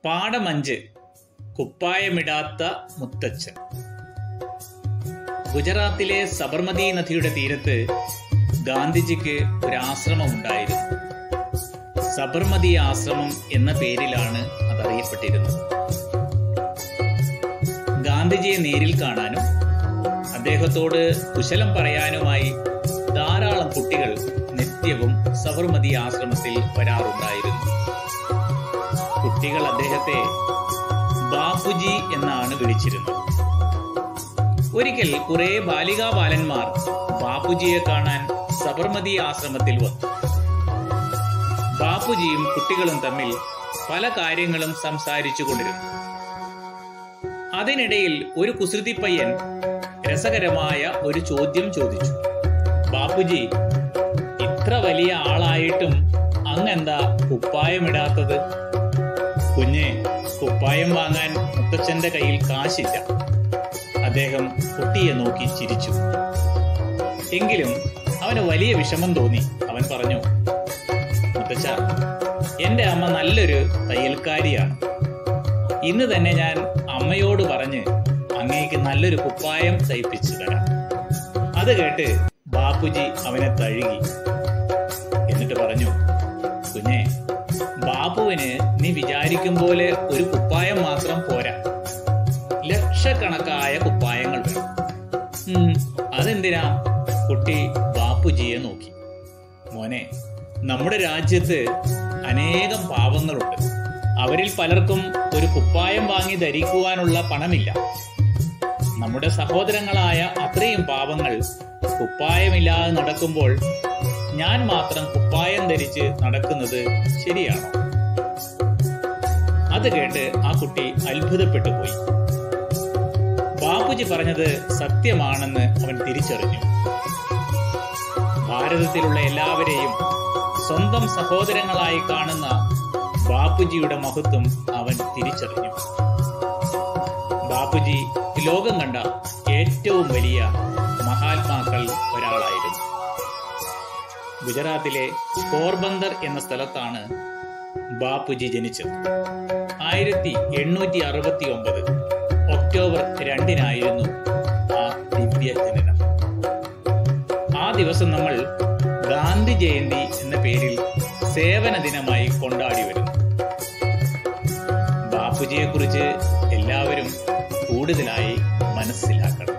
പാഠമഞ്ച് കുപ്പായമിടാത്ത മുത്തച്ഛൻ ഗുജറാത്തിലെ സബർമതി നദിയുടെ തീരത്ത് ഗാന്ധിജിക്ക് ഒരു ആശ്രമം ഉണ്ടായിരുന്നു സബർമതി ആശ്രമം എന്ന പേരിലാണ് അതറിയപ്പെട്ടിരുന്നത് ഗാന്ധിജിയെ നേരിൽ കാണാനും അദ്ദേഹത്തോട് കുശലം പറയാനുമായി ധാരാളം കുട്ടികൾ നിത്യവും സബർമതി ആശ്രമത്തിൽ വരാറുണ്ടായിരുന്നു കുട്ടികൾ അദ്ദേഹത്തെ ബാപ്പുജി എന്നാണ് വിളിച്ചിരുന്നത് ഒരിക്കൽ കുറെ ബാലികാ ബാലന്മാർ ബാപ്പുജിയെ കാണാൻ സബർമതി ആശ്രമത്തിൽ വന്നു ബാപ്പുജിയും കുട്ടികളും തമ്മിൽ പല കാര്യങ്ങളും സംസാരിച്ചു കൊണ്ടിരുന്നു അതിനിടയിൽ ഒരു കുസൃതി പയ്യൻ രസകരമായ ഒരു ചോദ്യം ചോദിച്ചു ബാപ്പുജി ഇത്ര വലിയ ആളായിട്ടും അങ്ങെന്താ കുപ്പായമിടാത്തത് കുഞ്ഞെ കുപ്പായം വാങ്ങാൻ മുത്തച്ഛന്റെ കയ്യിൽ കാശില്ല അദ്ദേഹം കുട്ടിയെ നോക്കി ചിരിച്ചു എങ്കിലും അവന് വലിയ വിഷമം തോന്നി അവൻ പറഞ്ഞു മുത്തച്ഛ എന്റെ അമ്മ നല്ലൊരു തയ്യൽക്കാരിയാണ് ഇന്ന് തന്നെ ഞാൻ അമ്മയോട് പറഞ്ഞ് അങ്ങേക്ക് നല്ലൊരു കുപ്പായം തയ്പ്പിച്ചു തരാം അത് കേട്ട് ബാപ്പുജി അവനെ തഴുകി എന്നിട്ട് പറഞ്ഞു കുഞ്ഞെ ബാപ്പുവിന് നീ വിചാരിക്കും പോലെ ഒരു കുപ്പായം മാത്രം പോരാ ലക്ഷക്കണക്കായ കുപ്പായങ്ങൾ വേണം ഉം, അതെന്തിനാ കുട്ടി ബാപ്പുജിയെ നോക്കി മോനെ നമ്മുടെ രാജ്യത്ത് അനേകം പാവങ്ങളുണ്ട് അവരിൽ പലർക്കും ഒരു കുപ്പായം വാങ്ങി ധരിക്കുവാനുള്ള പണമില്ല നമ്മുടെ സഹോദരങ്ങളായ അത്രയും പാവങ്ങൾ കുപ്പായമില്ലാതെ നടക്കുമ്പോൾ ഞാൻ മാത്രം കുപ്പായം ധരിച്ച് നടക്കുന്നത് ശരിയാണോ അത് കേട്ട് ആ കുട്ടി അത്ഭുതപ്പെട്ടു പോയി ബാപ്പുജി പറഞ്ഞത് സത്യമാണെന്ന് അവൻ തിരിച്ചറിഞ്ഞു ഭാരതത്തിലുള്ള എല്ലാവരെയും സ്വന്തം സഹോദരങ്ങളായി കാണുന്ന ബാപ്പുജിയുടെ മഹത്വം അവൻ തിരിച്ചറിഞ്ഞു ബാപ്പുജി ലോകം കണ്ട ഏറ്റവും വലിയ മഹാത്മാക്കൾ ഒരാളായിരുന്നു ഗുജറാത്തിലെ പോർബന്ദർ എന്ന സ്ഥലത്താണ് ബാപ്പുജി ജനിച്ചത് ആയിരത്തി എണ്ണൂറ്റി അറുപത്തി ഒമ്പത് ഒക്ടോബർ രണ്ടിനായിരുന്നു ആ ദിവ്യ ജനനം ആ ദിവസം നമ്മൾ ഗാന്ധി ജയന്തി എന്ന പേരിൽ സേവന ദിനമായി കൊണ്ടാടി വരുന്നു ബാപ്പുജിയെ കുറിച്ച് എല്ലാവരും കൂടുതലായി മനസ്സിലാക്കണം